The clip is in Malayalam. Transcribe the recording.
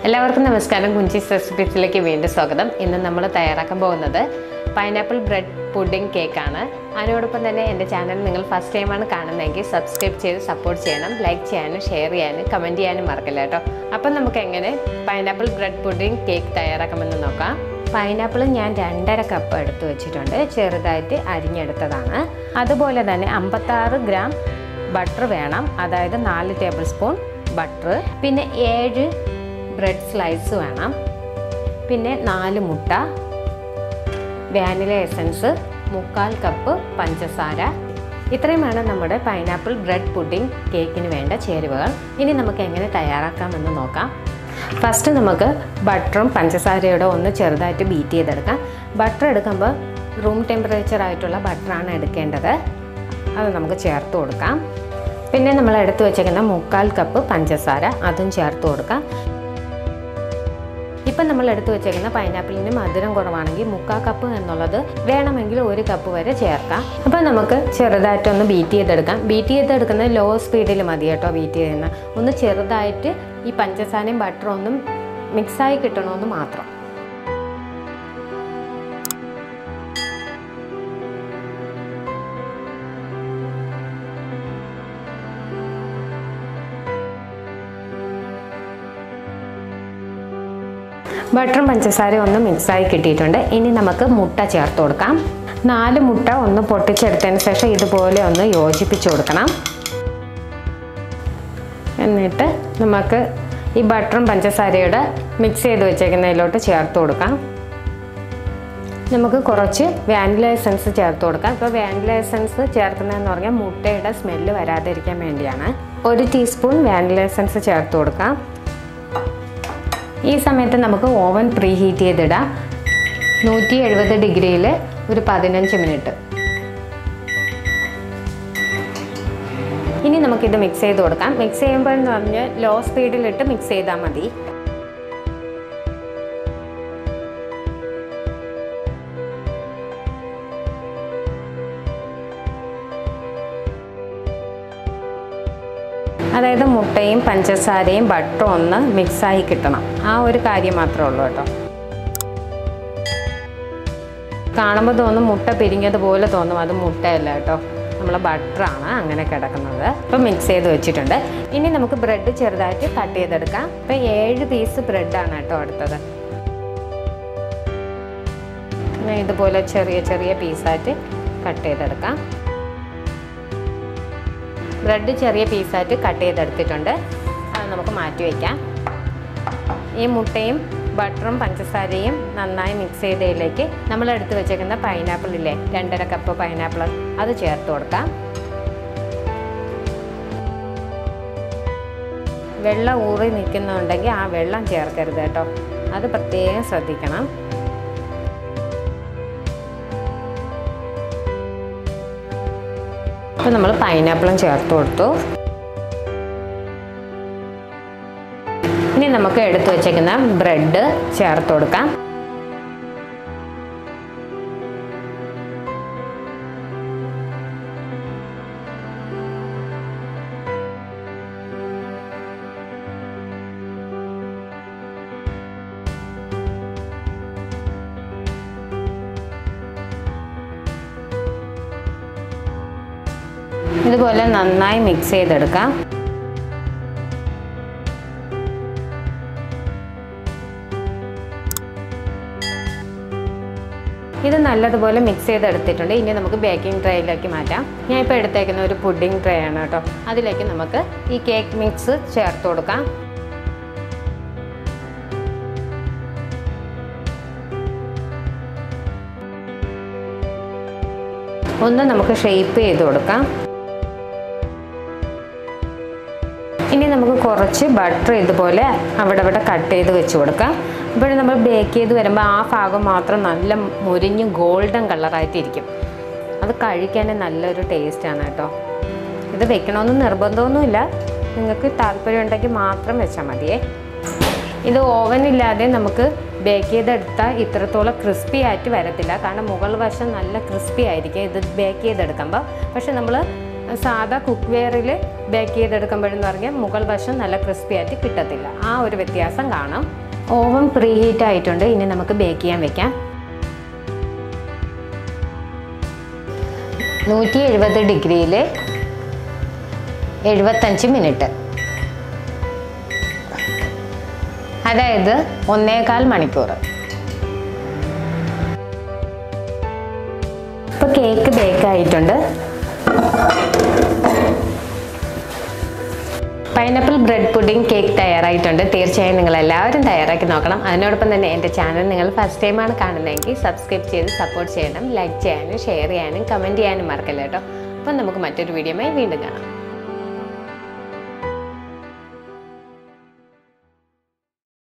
എല്ലാവർക്കും നമസ്കാരം കുഞ്ചീസ് റെസിപ്പീസിലേക്ക് വീണ്ടും സ്വാഗതം ഇന്ന് നമ്മൾ തയ്യാറാക്കാൻ പോകുന്നത് പൈനാപ്പിൾ ബ്രെഡ് പുഡിംഗ് കേക്കാണ് അതിനോടൊപ്പം തന്നെ എൻ്റെ ചാനൽ നിങ്ങൾ ഫസ്റ്റ് ടൈമാണ് കാണുന്നതെങ്കിൽ സബ്സ്ക്രൈബ് ചെയ്ത് സപ്പോർട്ട് ചെയ്യണം ലൈക്ക് ചെയ്യാനും ഷെയർ ചെയ്യാനും കമൻറ്റ് ചെയ്യാനും മറക്കില്ല കേട്ടോ അപ്പം നമുക്ക് എങ്ങനെ പൈനാപ്പിൾ ബ്രെഡ് പുഡിംഗ് കേക്ക് തയ്യാറാക്കാമെന്ന് നോക്കാം പൈനാപ്പിൾ ഞാൻ രണ്ടര കപ്പ് എടുത്ത് വെച്ചിട്ടുണ്ട് ചെറുതായിട്ട് അരിഞ്ഞെടുത്തതാണ് അതുപോലെ തന്നെ അമ്പത്താറ് ഗ്രാം ബട്ടർ വേണം അതായത് നാല് ടേബിൾ സ്പൂൺ ബട്ടർ പിന്നെ ഏഴ് ബ്രെഡ് സ്ലൈസ് വേണം പിന്നെ നാല് മുട്ട വാനില എസൻസ് മുക്കാൽ കപ്പ് പഞ്ചസാര ഇത്രയും വേണം നമ്മുടെ പൈനാപ്പിൾ ബ്രെഡ് പുഡിംഗ് കേക്കിന് വേണ്ട ചേരുവകൾ ഇനി നമുക്ക് എങ്ങനെ തയ്യാറാക്കാമെന്ന് നോക്കാം ഫസ്റ്റ് നമുക്ക് ബട്ടറും പഞ്ചസാരയോടെ ഒന്ന് ചെറുതായിട്ട് ബീറ്റ് ചെയ്തെടുക്കാം ബട്ടർ എടുക്കുമ്പോൾ റൂം ടെമ്പറേച്ചർ ആയിട്ടുള്ള ബട്ടറാണ് എടുക്കേണ്ടത് അത് നമുക്ക് ചേർത്ത് കൊടുക്കാം പിന്നെ നമ്മൾ എടുത്തു വെച്ചേക്കുന്ന മുക്കാൽ കപ്പ് പഞ്ചസാര അതും ചേർത്ത് കൊടുക്കാം ഇപ്പം നമ്മൾ എടുത്തു വെച്ചേക്കുന്ന പൈനാപ്പിളിന് മധുരം കുറവാണെങ്കിൽ മുക്കാൽ കപ്പ് എന്നുള്ളത് വേണമെങ്കിൽ ഒരു കപ്പ് വരെ ചേർക്കാം അപ്പം നമുക്ക് ചെറുതായിട്ടൊന്ന് ബീറ്റ് ചെയ്തെടുക്കാം ബീറ്റ് ചെയ്തെടുക്കുന്നത് ലോ സ്പീഡിൽ മതി കേട്ടോ ബീറ്റ് ചെയ്യുന്ന ഒന്ന് ചെറുതായിട്ട് ഈ പഞ്ചസാരയും ബട്ടറും ഒന്നും മിക്സായി കിട്ടണമെന്ന് മാത്രം ബട്ടറും പഞ്ചസാരയും ഒന്ന് മിക്സായി കിട്ടിയിട്ടുണ്ട് ഇനി നമുക്ക് മുട്ട ചേർത്ത് കൊടുക്കാം നാല് മുട്ട ഒന്ന് പൊട്ടിച്ചെടുത്തതിന് ശേഷം ഇതുപോലെ ഒന്ന് യോജിപ്പിച്ച് കൊടുക്കണം എന്നിട്ട് നമുക്ക് ഈ ബട്ടറും പഞ്ചസാരയുടെ മിക്സ് ചെയ്ത് വെച്ചേക്കുന്നതിലോട്ട് ചേർത്ത് കൊടുക്കാം നമുക്ക് കുറച്ച് വാനില എസൻസ് ചേർത്ത് കൊടുക്കാം ഇപ്പോൾ വാനില എസൻസ് ചേർക്കുന്നതെന്ന് പറഞ്ഞാൽ മുട്ടയുടെ സ്മെല്ല് വരാതിരിക്കാൻ വേണ്ടിയാണ് ഒരു ടീസ്പൂൺ വാനില എസൻസ് ചേർത്ത് കൊടുക്കാം ഈ സമയത്ത് നമുക്ക് ഓവൻ പ്രീ ഹീറ്റ് ചെയ്തിടാം നൂറ്റി എഴുപത് ഡിഗ്രിയിൽ ഒരു പതിനഞ്ച് മിനിറ്റ് ഇനി നമുക്കിത് മിക്സ് ചെയ്ത് കൊടുക്കാം മിക്സ് ചെയ്യുമ്പോൾ എന്ന് പറഞ്ഞ് ലോ സ്പീഡിലിട്ട് മിക്സ് ചെയ്താൽ മതി അതായത് മുട്ടയും പഞ്ചസാരയും ബട്ടറും ഒന്ന് മിക്സായി കിട്ടണം ആ ഒരു കാര്യം മാത്രമേ ഉള്ളൂ കേട്ടോ കാണുമ്പോൾ തോന്നും മുട്ട പിരിഞ്ഞതുപോലെ തോന്നും അത് മുട്ടയല്ല കേട്ടോ നമ്മൾ ബട്ടറാണ് അങ്ങനെ കിടക്കുന്നത് ഇപ്പം മിക്സ് ചെയ്ത് വെച്ചിട്ടുണ്ട് ഇനി നമുക്ക് ബ്രെഡ് ചെറുതായിട്ട് കട്ട് ചെയ്തെടുക്കാം ഇപ്പം ഏഴ് പീസ് ബ്രെഡാണ് കേട്ടോ അടുത്തത് പിന്നെ ഇതുപോലെ ചെറിയ ചെറിയ പീസായിട്ട് കട്ട് ചെയ്തെടുക്കാം ബ്രെഡ് ചെറിയ പീസായിട്ട് കട്ട് ചെയ്തെടുത്തിട്ടുണ്ട് അത് നമുക്ക് മാറ്റി വയ്ക്കാം ഈ മുട്ടയും ബട്ടറും പഞ്ചസാരയും നന്നായി മിക്സ് ചെയ്തതിലേക്ക് നമ്മൾ എടുത്ത് വെച്ചേക്കുന്ന പൈനാപ്പിൾ ഇല്ലേ രണ്ടര കപ്പ് പൈനാപ്പിൾ അത് ചേർത്ത് കൊടുക്കാം വെള്ളം ഊറി നിൽക്കുന്നുണ്ടെങ്കിൽ ആ വെള്ളം ചേർക്കരുത് കേട്ടോ അത് പ്രത്യേകം ശ്രദ്ധിക്കണം അപ്പോൾ നമ്മൾ പൈനാപ്പിളും ചേർത്ത് കൊടുത്തു ഇനി നമുക്ക് എടുത്തു വച്ചേക്കുന്ന ബ്രെഡ് ചേർത്ത് കൊടുക്കാം ഇതുപോലെ നന്നായി മിക്സ് ചെയ്തെടുക്കാം ഇത് നല്ലതുപോലെ മിക്സ് ചെയ്തെടുത്തിട്ടുണ്ട് ഇനി നമുക്ക് ബേക്കിംഗ് ട്രേയിലേക്ക് മാറ്റാം ഞാൻ ഇപ്പോൾ എടുത്തേക്കുന്ന ഒരു പുഡിംഗ് ട്രേ ആണ് കേട്ടോ അതിലേക്ക് നമുക്ക് ഈ കേക്ക് മിക്സ് ചേർത്ത് കൊടുക്കാം ഒന്ന് നമുക്ക് ഷേപ്പ് ചെയ്ത് കൊടുക്കാം ഇനി നമുക്ക് കുറച്ച് ബട്ടർ ഇതുപോലെ അവിടെ അവിടെ കട്ട് ചെയ്ത് വെച്ച് കൊടുക്കാം ഇപ്പോൾ നമ്മൾ ബേക്ക് ചെയ്ത് വരുമ്പോൾ ആ ഭാഗം മാത്രം നല്ല മുരിഞ്ഞ് ഗോൾഡൻ കളറായിട്ടിരിക്കും അത് കഴിക്കാൻ നല്ലൊരു ടേസ്റ്റാണ് കേട്ടോ ഇത് വെക്കണമെന്ന് നിർബന്ധമൊന്നുമില്ല നിങ്ങൾക്ക് താല്പര്യം ഉണ്ടെങ്കിൽ മാത്രം വെച്ചാൽ മതിയേ ഇത് ഓവനില്ലാതെ നമുക്ക് ബേക്ക് ചെയ്തെടുത്താൽ ഇത്രത്തോളം ക്രിസ്പി ആയിട്ട് വരത്തില്ല കാരണം മുകൾ വശം നല്ല ക്രിസ്പി ആയിരിക്കും ഇത് ബേക്ക് ചെയ്തെടുക്കുമ്പോൾ പക്ഷെ നമ്മൾ സാധാ കുക്ക് വെയറിൽ ബേക്ക് ചെയ്തെടുക്കുമ്പോഴെന്ന് പറഞ്ഞാൽ മുകൾ വശം നല്ല ക്രിസ്പി ആയിട്ട് കിട്ടത്തില്ല ആ ഒരു വ്യത്യാസം കാണാം ഓവൻ പ്രീ ഹീറ്റ് ആയിട്ടുണ്ട് ഇനി നമുക്ക് ബേക്ക് ചെയ്യാൻ വെക്കാം നൂറ്റി എഴുപത് ഡിഗ്രിയിൽ എഴുപത്തഞ്ച് മിനിറ്റ് അതായത് ഒന്നേകാൽ മണിക്കൂർ ഇപ്പോൾ കേക്ക് ബേക്ക് ആയിട്ടുണ്ട് പൈനാപ്പിൾ ബ്രെഡ് പുഡിംഗ് കേക്ക് തയ്യാറായിട്ടുണ്ട് തീർച്ചയായും നിങ്ങൾ എല്ലാവരും തയ്യാറാക്കി നോക്കണം അതിനോടൊപ്പം തന്നെ എൻ്റെ ചാനൽ നിങ്ങൾ ഫസ്റ്റ് ടൈമാണ് കാണുന്നതെങ്കിൽ സബ്സ്ക്രൈബ് ചെയ്ത് സപ്പോർട്ട് ചെയ്യണം ലൈക്ക് ചെയ്യാനും ഷെയർ ചെയ്യാനും കമൻറ്റ് ചെയ്യാനും മറക്കല്ല കേട്ടോ അപ്പം നമുക്ക് മറ്റൊരു വീഡിയോയുമായി വീണ്ടും കാണാം